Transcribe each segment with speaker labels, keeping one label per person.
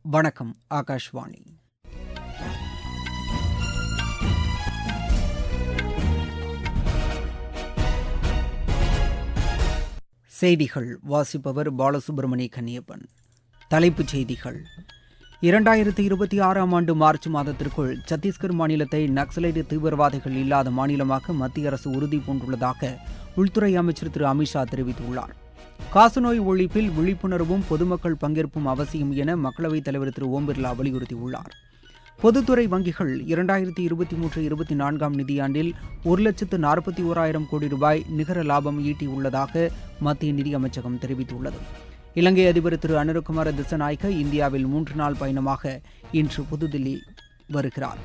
Speaker 1: வணக்கம் ஆகாஷ்வாணி செய்திகள் வாசிப்பவர் பாலசுப்ரமணிய கன்னியப்பன் தலைப்புச் செய்திகள் இரண்டாயிரத்தி இருபத்தி ஆறாம் ஆண்டு மார்ச் மாதத்திற்குள் சத்தீஸ்கர் மாநிலத்தை நக்சலைட் தீவிரவாதிகள் இல்லாத மாநிலமாக மத்திய அரசு உறுதி பூண்டுள்ளதாக உள்துறை அமைச்சர் திரு அமித்ஷா தெரிவித்துள்ளார் காசநோய் ஒழிப்பில் விழிப்புணர்வும் பொதுமக்கள் பங்கேற்பும் அவசியம் என மக்களவைத் தலைவர் திரு ஓம் பிர்லா வலியுறுத்தியுள்ளார் பொதுத்துறை வங்கிகள் இரண்டாயிரத்தி இருபத்தி மூன்று இருபத்தி நான்காம் நிதியாண்டில் ஒரு லட்சத்து நாற்பத்தி ஓராயிரம் கோடி ரூபாய் நிகர லாபம் ஈட்டியுள்ளதாக மத்திய நிதியமைச்சகம் தெரிவித்துள்ளது இலங்கை அதிபர் திரு அனுரகுமார திசநாயக்க இந்தியாவில் மூன்று நாள் பயணமாக இன்று புதுதில்லி வருகிறார்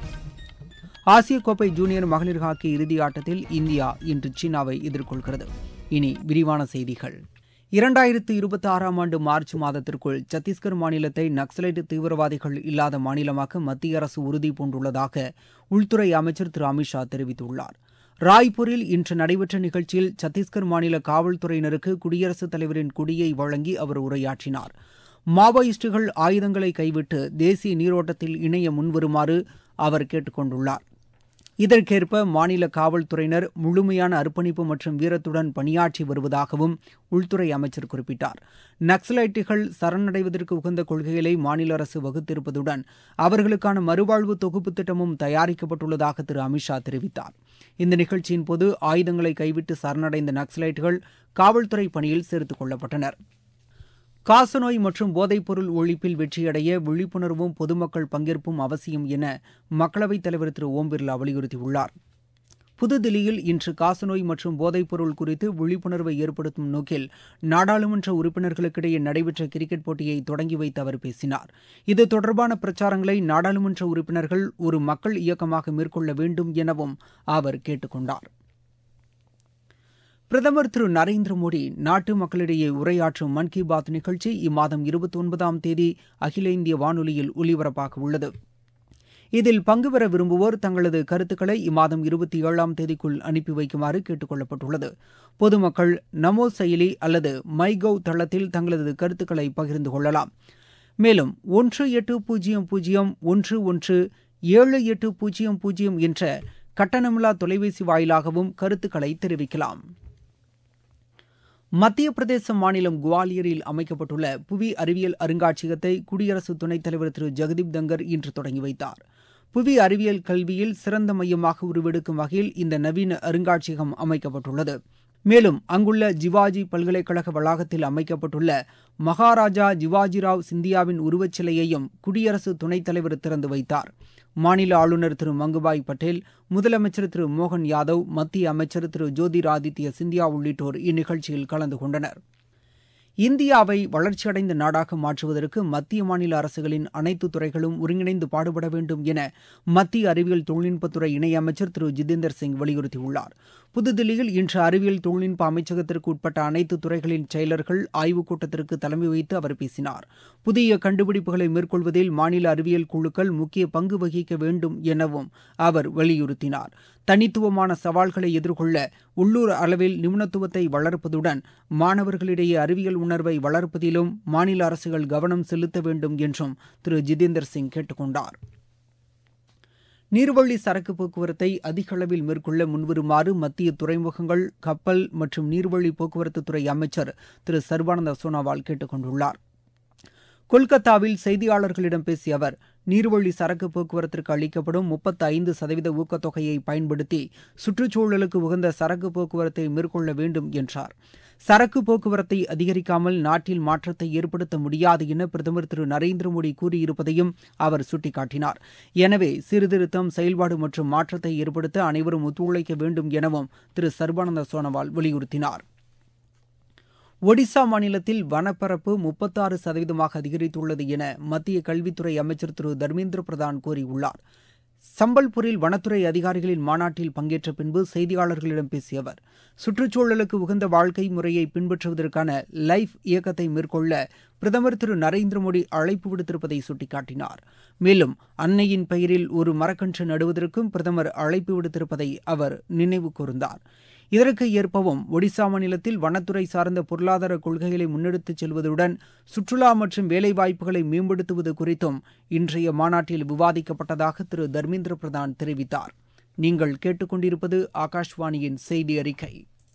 Speaker 1: ஆசிய கோப்பை ஜூனியர் மகளிர் ஹாக்கி இறுதி ஆட்டத்தில் இந்தியா இன்று சீனாவை எதிர்கொள்கிறது இனி விரிவான செய்திகள் இரண்டாயிரத்து இருபத்தி ஆறாம் ஆண்டு மார்ச் மாதத்திற்குள் சத்தீஸ்கர் மாநிலத்தை நக்சலைட் தீவிரவாதிகள் இல்லாத மாநிலமாக மத்திய அரசு உறுதி பூண்டுள்ளதாக உள்துறை அமைச்சர் திரு அமித்ஷா தெரிவித்துள்ளார் ராய்ப்பூரில் இன்று நடைபெற்ற நிகழ்ச்சியில் சத்தீஸ்கர் மாநில காவல்துறையினருக்கு குடியரசுத் தலைவரின் கொடியை வழங்கி அவர் உரையாற்றினார் மாவோயிஸ்டுகள் ஆயுதங்களை கைவிட்டு தேசிய நீரோட்டத்தில் இணைய முன்வருமாறு அவர் கேட்டுக் கொண்டுள்ளார் இதற்கேற்ப மாநில காவல்துறையினர் முழுமையான அர்ப்பணிப்பு மற்றும் வீரத்துடன் பணியாற்றி வருவதாகவும் உள்துறை அமைச்சர் குறிப்பிட்டார் நக்சலைட்டுகள் சரணடைவதற்கு உகந்த கொள்கைகளை மாநில அரசு வகுத்திருப்பதுடன் அவர்களுக்கான மறுவாழ்வு தொகுப்பு திட்டமும் தயாரிக்கப்பட்டுள்ளதாக திரு அமித்ஷா தெரிவித்தார் இந்த நிகழ்ச்சியின் போது ஆயுதங்களை கைவிட்டு சரணடைந்த நக்சலைட்டுகள் காவல்துறை பணியில் சேர்த்துக் கொள்ளப்பட்டனர் காசநோய் மற்றும் போதைப்பொருள் ஒழிப்பில் வெற்றியடைய விழிப்புணர்வும் பொதுமக்கள் பங்கேற்பும் அவசியம் என மக்களவைத் தலைவர் திரு ஓம் பிர்லா வலியுறுத்தியுள்ளார் புதுதில்லியில் இன்று காசநோய் மற்றும் போதைப்பொருள் குறித்து விழிப்புணர்வை ஏற்படுத்தும் நோக்கில் நாடாளுமன்ற உறுப்பினர்களுக்கிடையே நடைபெற்ற கிரிக்கெட் போட்டியை தொடங்கி வைத்து அவர் பேசினார் இது தொடர்பான பிரச்சாரங்களை நாடாளுமன்ற உறுப்பினர்கள் ஒரு மக்கள் இயக்கமாக மேற்கொள்ள வேண்டும் எனவும் அவர் கேட்டுக் கொண்டார் பிரதமர் திரு நரேந்திர மோடி நாட்டு மக்களிடையே உரையாற்றும் மன் கி பாத் நிகழ்ச்சி இம்மாதம் இருபத்தி ஒன்பதாம் தேதி அகில இந்திய வானொலியில் ஒலிபரப்பாக உள்ளது இதில் பங்கு பெற விரும்புவோர் தங்களது கருத்துக்களை இம்மாதம் இருபத்தி ஏழாம் தேதிக்குள் அனுப்பி வைக்குமாறு கேட்டுக் கொள்ளப்பட்டுள்ளது பொதுமக்கள் நமோ செயலி அல்லது மை கவ் தளத்தில் தங்களது கருத்துக்களை பகிர்ந்து கொள்ளலாம் மேலும் ஒன்று எட்டு பூஜ்ஜியம் பூஜ்ஜியம் ஒன்று ஒன்று ஏழு எட்டு பூஜ்ஜியம் பூஜ்ஜியம் என்ற கட்டணமில்லா தொலைபேசி வாயிலாகவும் கருத்துக்களை தெரிவிக்கலாம் மத்திய பிரதேச மாநிலம் குவாலியரில் அமைக்கப்பட்டுள்ள புவி அறிவியல் அருங்காட்சியகத்தை குடியரசு துணைத் தலைவர் திரு ஜெகதீப் தங்கர் இன்று தொடங்கி வைத்தார் புவி அறிவியல் கல்வியில் சிறந்த மையமாக உருவெடுக்கும் வகையில் இந்த நவீன அருங்காட்சியகம் அமைக்கப்பட்டுள்ளது மேலும் அங்குள்ள ஜிவாஜி பல்கலைக்கழக வளாகத்தில் அமைக்கப்பட்டுள்ள மகாராஜா ஜிவாஜிராவ் சிந்தியாவின் உருவச்சிலையையும் குடியரசு துணைத் தலைவர் திறந்து வைத்தார் மாநில ஆளுநர் திரு மங்குபாய் பட்டேல் முதலமைச்சர் திரு மோகன் யாதவ் மத்திய அமைச்சர் திரு ஜோதிராதித்ய சிந்தியா உள்ளிட்டோர் இந்நிகழ்ச்சியில் கலந்து கொண்டனர் இந்தியாவை வளர்ச்சியடைந்த நாடாக மாற்றுவதற்கு மத்திய மாநில அரசுகளின் அனைத்து துறைகளும் ஒருங்கிணைந்து பாடுபட வேண்டும் என மத்திய அறிவியல் தொழில்நுட்பத்துறை இணையமைச்சர் திரு ஜிதேந்தர் சிங் வலியுறுத்தியுள்ளார் புதுதில்லியில் இன்று அறிவியல் தொழில்நுட்ப அமைச்சகத்திற்கு உட்பட்ட அனைத்து துறைகளின் செயலர்கள் ஆய்வுக் கூட்டத்திற்கு தலைமை வைத்து அவர் பேசினார் புதிய கண்டுபிடிப்புகளை மேற்கொள்வதில் மாநில அறிவியல் குழுக்கள் முக்கிய பங்கு வகிக்க வேண்டும் எனவும் அவர் வலியுறுத்தினார் தனித்துவமான சவால்களை எதிர்கொள்ள உள்ளூர் அளவில் நிபுணத்துவத்தை வளர்ப்பதுடன் மாணவர்களிடையே அறிவியல் உணர்வை வளர்ப்பதிலும் மாநில அரசுகள் கவனம் செலுத்த வேண்டும் என்றும் திரு ஜிதேந்தர் சிங் கேட்டுக் கொண்டார் நீர்வழி சரக்கு போக்குவரத்தை அதிக அளவில் மேற்கொள்ள முன்வருமாறு மத்திய துறைமுகங்கள் கப்பல் மற்றும் நீர்வழி போக்குவரத்துத்துறை அமைச்சர் திரு சர்பானந்த சோனோவால் கேட்டுக் கொண்டுள்ளார் கொல்கத்தாவில் செய்தியாளர்களிடம் பேசிய அவர் நீர்வழி சரக்கு போக்குவரத்திற்கு அளிக்கப்படும் முப்பத்தி ஐந்து சதவீத ஊக்கத்தொகையை பயன்படுத்தி சுற்றுச்சூழலுக்கு உகந்த சரக்கு போக்குவரத்தை மேற்கொள்ள வேண்டும் என்றார் சரக்கு போக்குவரத்தை அதிகரிக்காமல் நாட்டில் மாற்றத்தை ஏற்படுத்த முடியாது என பிரதமர் திரு நரேந்திர மோடி கூறியிருப்பதையும் அவர் சுட்டிக்காட்டினார் எனவே சீர்திருத்தம் செயல்பாடு மற்றும் மாற்றத்தை ஏற்படுத்த அனைவரும் ஒத்துழைக்க வேண்டும் எனவும் திரு சர்பானந்த சோனோவால் வலியுறுத்தினார் ஒடிசா மாநிலத்தில் வனப்பரப்பு முப்பத்தாறு சதவீதமாக அதிகரித்துள்ளது என மத்திய கல்வித்துறை அமைச்சர் திரு தர்மேந்திர பிரதான் கூறியுள்ளார் சம்பல்பூரில் வனத்துறை அதிகாரிகளின் மாநாட்டில் பங்கேற்ற பின்பு செய்தியாளர்களிடம் பேசிய அவர் சுற்றுச்சூழலுக்கு உகந்த வாழ்க்கை முறையை பின்பற்றுவதற்கான லைஃப் இயக்கத்தை மேற்கொள்ள பிரதமர் திரு நரேந்திர மோடி அழைப்பு விடுத்திருப்பதை சுட்டிக்காட்டினார் மேலும் அன்னையின் பெயரில் ஒரு மரக்கன்று நடுவதற்கும் பிரதமர் அழைப்பு விடுத்திருப்பதை அவர் நினைவு கூர்ந்தார் இதற்கு ஏற்பவும் ஒடிசா மாநிலத்தில் வனத்துறை சார்ந்த பொருளாதார கொள்கைகளை முன்னெடுத்துச் செல்வதுடன் சுற்றுலா மற்றும் வேலைவாய்ப்புகளை மேம்படுத்துவது குறித்தும் இன்றைய மாநாட்டில் விவாதிக்கப்பட்டதாக திரு தர்மேந்திர பிரதான் தெரிவித்தார் நீங்கள் கேட்டுக்கொண்டிருப்பது ஆகாஷ்வாணியின் செய்தி அறிக்கை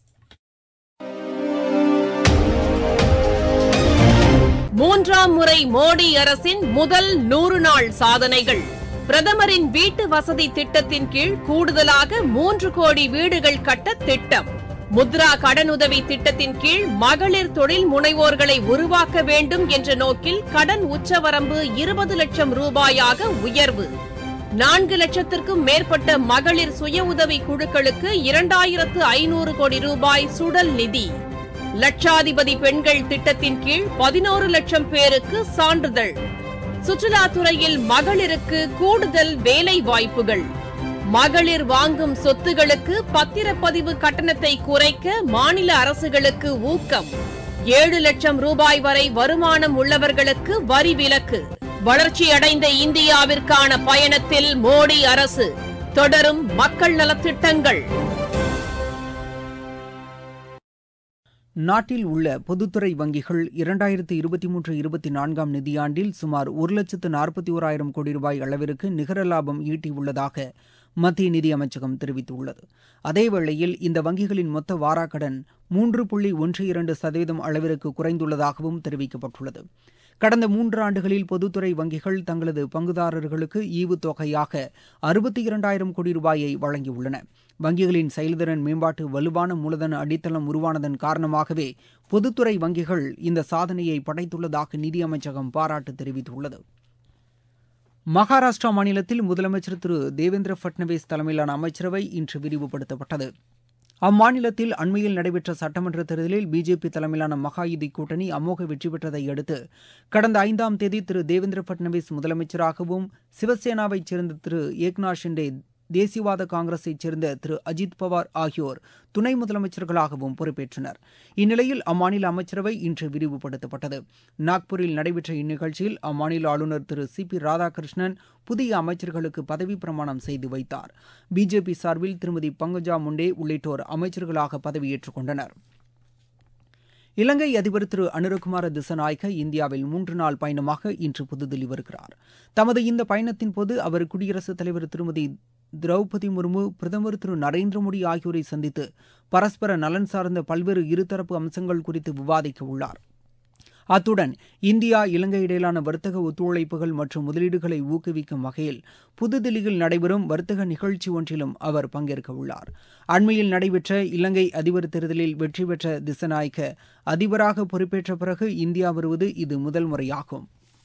Speaker 2: மூன்றாம் முறை மோடி அரசின் முதல் நூறு நாள் சாதனைகள் பிரதமரின் வீட்டு வசதி திட்டத்தின் கீழ் கூடுதலாக மூன்று கோடி வீடுகள் கட்ட திட்டம் முத்ரா கடனுதவி திட்டத்தின் கீழ் மகளிர் தொழில் முனைவோர்களை உருவாக்க வேண்டும் என்ற நோக்கில் கடன் உச்சவரம்பு இருபது லட்சம் ரூபாயாக உயர்வு நான்கு லட்சத்திற்கும் மேற்பட்ட மகளிர் சுய உதவி குழுக்களுக்கு இரண்டாயிரத்து ஐநூறு கோடி ரூபாய் சுடல் நிதி லட்சாதிபதி பெண்கள் திட்டத்தின் கீழ் பதினோரு லட்சம் பேருக்கு சான்றிதழ் சுற்றுலாத்துறையில் மகளிருக்கு கூடுதல் வேலை வாய்ப்புகள் மகளிர் வாங்கும் சொத்துகளுக்கு பத்திரப்பதிவு கட்டணத்தை குறைக்க மாநில அரசுகளுக்கு ஊக்கம் ஏழு லட்சம் ரூபாய் வரை வருமானம் உள்ளவர்களுக்கு வரி விலக்கு வளர்ச்சியடைந்த இந்தியாவிற்கான பயணத்தில் மோடி அரசு தொடரும் மக்கள் நலத்திட்டங்கள்
Speaker 1: நாட்டில் உள்ள பொதுத்துறை வங்கிகள் இரண்டாயிரத்து இருபத்தி மூன்று இருபத்தி நான்காம் நிதியாண்டில் சுமார் ஒரு லட்சத்து நாற்பத்தி ஓராயிரம் கோடி ரூபாய் அளவிற்கு நிகர லாபம் ஈட்டியுள்ளதாக மத்திய நிதி அமைச்சகம் தெரிவித்துள்ளது அதேவேளையில் இந்த வங்கிகளின் மொத்த வாராக்கடன் மூன்று புள்ளி ஒன்று இரண்டு சதவீதம் அளவிற்கு குறைந்துள்ளதாகவும் தெரிவிக்கப்பட்டுள்ளது கடந்த மூன்று ஆண்டுகளில் பொதுத்துறை வங்கிகள் தங்களது பங்குதாரர்களுக்கு ஈவுத்தொகையாக அறுபத்தி இரண்டாயிரம் கோடி ரூபாயை வழங்கியுள்ளன வங்கிகளின் செயல்திறன் மேம்பாட்டு வலுவான மூலதன அடித்தளம் உருவானதன் காரணமாகவே பொதுத்துறை வங்கிகள் இந்த சாதனையை படைத்துள்ளதாக நிதி அமைச்சகம் பாராட்டு தெரிவித்துள்ளது மகாராஷ்டிரா மாநிலத்தில் முதலமைச்சர் திரு தேவேந்திர பட்னவிஸ் தலைமையிலான அமைச்சரவை இன்று விரிவுபடுத்தப்பட்டது அம்மாநிலத்தில் அண்மையில் நடைபெற்ற சட்டமன்ற தேர்தலில் பிஜேபி தலைமையிலான மகாயுதி கூட்டணி அமோக வெற்றி பெற்றதை அடுத்து கடந்த ஐந்தாம் தேதி திரு தேவேந்திர பட்னவிஸ் முதலமைச்சராகவும் சிவசேனாவைச் சேர்ந்த திரு ஏக்நாத் ஷிண்டே தேசியவாத காங்கிரஸைச் சேர்ந்த திரு அஜித் பவார் ஆகியோர் துணை முதலமைச்சர்களாகவும் பொறுப்பேற்றனர் இந்நிலையில் அம்மாநில அமைச்சரவை இன்று விரிவுபடுத்தப்பட்டது நாக்பூரில் நடைபெற்ற இந்நிகழ்ச்சியில் அம்மாநில ஆளுநர் திரு சி பி ராதாகிருஷ்ணன் புதிய அமைச்சர்களுக்கு பதவி பிரமாணம் செய்து வைத்தார் பிஜேபி சார்பில் திருமதி பங்கஜா முண்டே உள்ளிட்டோர் அமைச்சர்களாக பதவியேற்றுக் கொண்டனர் இலங்கை அதிபர் திரு அனுரகுமார திசநாயக்க இந்தியாவில் மூன்று நாள் பயணமாக இன்று புதுதில்லி வருகிறார் தமது இந்த பயணத்தின் போது அவர் குடியரசுத் தலைவர் திருமதி திரௌபதி முர்மு பிரதமர் திரு நரேந்திர மோடி ஆகியோரை சந்தித்து பரஸ்பர நலன் சார்ந்த பல்வேறு இருதரப்பு அம்சங்கள் குறித்து விவாதிக்க உள்ளார் அத்துடன் இந்தியா இலங்கை இடையிலான வர்த்தக ஒத்துழைப்புகள் மற்றும் முதலீடுகளை ஊக்குவிக்கும் வகையில் புதுதில்லியில் நடைபெறும் வர்த்தக நிகழ்ச்சி ஒன்றிலும் அவர் பங்கேற்க உள்ளார் அண்மையில் நடைபெற்ற இலங்கை அதிபர் தேர்தலில் வெற்றி பெற்ற திசநாயக்க அதிபராக பொறுப்பேற்ற பிறகு இந்தியா வருவது இது முதல் முறையாகும்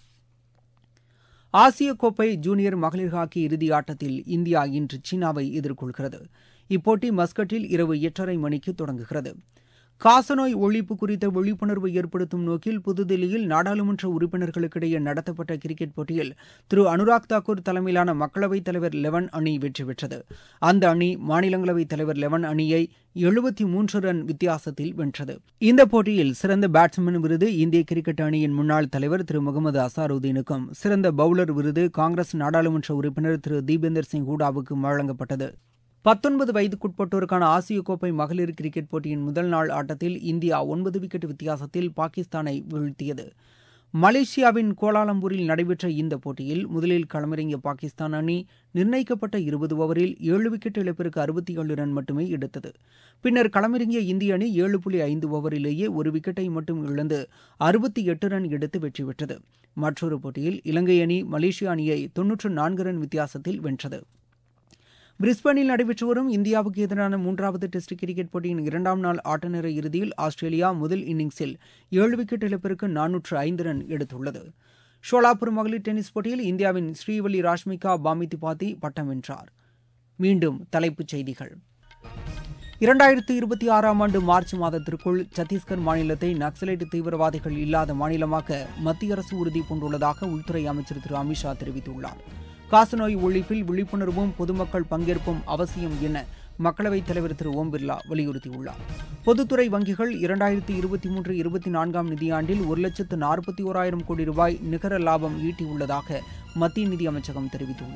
Speaker 1: ஆசிய கோப்பை ஜூனியர் மகளிர் ஹாக்கி இறுதி ஆட்டத்தில் இந்தியா இன்று சீனாவை எதிர்கொள்கிறது இப்போட்டி மஸ்கட்டில் இரவு எட்டரை மணிக்கு தொடங்குகிறது காசநோய் ஒழிப்பு குறித்த விழிப்புணர்வு ஏற்படுத்தும் நோக்கில் புதுதில்லியில் நாடாளுமன்ற உறுப்பினர்களுக்கிடையே நடத்தப்பட்ட கிரிக்கெட் போட்டியில் திரு அனுராக் தாக்கூர் தலைமையிலான மக்களவைத் தலைவர் லெவன் அணி வெற்றி பெற்றது அந்த அணி மாநிலங்களவைத் தலைவர் லெவன் அணியை எழுபத்தி மூன்று ரன் வித்தியாசத்தில் வென்றது இந்த போட்டியில் சிறந்த பேட்ஸ்மேன் விருது இந்திய கிரிக்கெட் அணியின் முன்னாள் தலைவர் திரு முகமது அசாருதீனுக்கும் சிறந்த பவுலர் விருது காங்கிரஸ் நாடாளுமன்ற உறுப்பினர் திரு தீபேந்தர் சிங் ஹூடாவுக்கும் வழங்கப்பட்டது பத்தொன்பது வயதுக்குட்பட்டோருக்கான ஆசிய கோப்பை மகளிர் கிரிக்கெட் போட்டியின் முதல் நாள் ஆட்டத்தில் இந்தியா ஒன்பது விக்கெட் வித்தியாசத்தில் பாகிஸ்தானை வீழ்த்தியது மலேசியாவின் கோலாலம்பூரில் நடைபெற்ற இந்த போட்டியில் முதலில் களமிறங்கிய பாகிஸ்தான் அணி நிர்ணயிக்கப்பட்ட இருபது ஓவரில் ஏழு விக்கெட் இழப்பிற்கு அறுபத்தி ஏழு ரன் மட்டுமே எடுத்தது பின்னர் களமிறங்கிய இந்திய அணி ஏழு புள்ளி ஐந்து ஓவரிலேயே ஒரு விக்கெட்டை மட்டும் இழந்து அறுபத்தி எட்டு ரன் எடுத்து வெற்றி பெற்றது மற்றொரு போட்டியில் இலங்கை அணி மலேசிய அணியை தொன்னூற்று நான்கு ரன் வித்தியாசத்தில் வென்றது பிரிஸ்பனில் நடைபெற்று வரும் இந்தியாவுக்கு எதிரான மூன்றாவது டெஸ்ட் கிரிக்கெட் போட்டியின் இரண்டாம் நாள் ஆட்டநேர இறுதியில் ஆஸ்திரேலியா முதல் இன்னிங்ஸில் ஏழு விக்கெட் இழப்பிற்கு நானூற்று ஐந்து ரன் எடுத்துள்ளது ஷோலாப்பூர் மகளிர் டென்னிஸ் போட்டியில் இந்தியாவின் ஸ்ரீவல்லி ராஷ்மிகா பாமிதிபாதி பட்டம் வென்றார் மீண்டும் தலைப்புச் செய்திகள் இரண்டாயிரத்து இருபத்தி ஆறாம் ஆண்டு மார்ச் மாதத்திற்குள் சத்தீஸ்கர் மாநிலத்தை நக்சலைட் தீவிரவாதிகள் இல்லாத மாநிலமாக்க மத்திய அரசு உறுதி பூண்டுள்ளதாக உள்துறை அமைச்சர் திரு அமித்ஷா தெரிவித்துள்ளார் காசநோய் ஒழிப்பில் விழிப்புணர்வும் பொதுமக்கள் பங்கேற்பும் அவசியம் என மக்களவைத் தலைவர் திரு ஓம் பிர்லா வலியுறுத்தியுள்ளார் பொதுத்துறை வங்கிகள் இரண்டாயிரத்தி இருபத்தி மூன்று இருபத்தி நான்காம் நிதியாண்டில் ஒரு லட்சத்து நாற்பத்தி ஓராயிரம் கோடி ரூபாய் நிகர லாபம் ஈட்டியுள்ளதாக மத்திய நிதி அமைச்சகம் தெரிவித்துள்ளது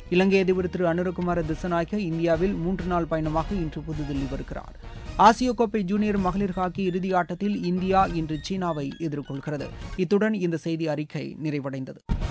Speaker 1: இலங்கை அதிபர் திரு அனுரகுமார திசநாயக்க இந்தியாவில் மூன்று நாள் பயணமாக இன்று புதுதில்லி வருகிறார் ஆசிய கோப்பை ஜூனியர் மகளிர் ஹாக்கி இறுதி ஆட்டத்தில் இந்தியா இன்று சீனாவை எதிர்கொள்கிறது இத்துடன் இந்த செய்தி அறிக்கை நிறைவடைந்தது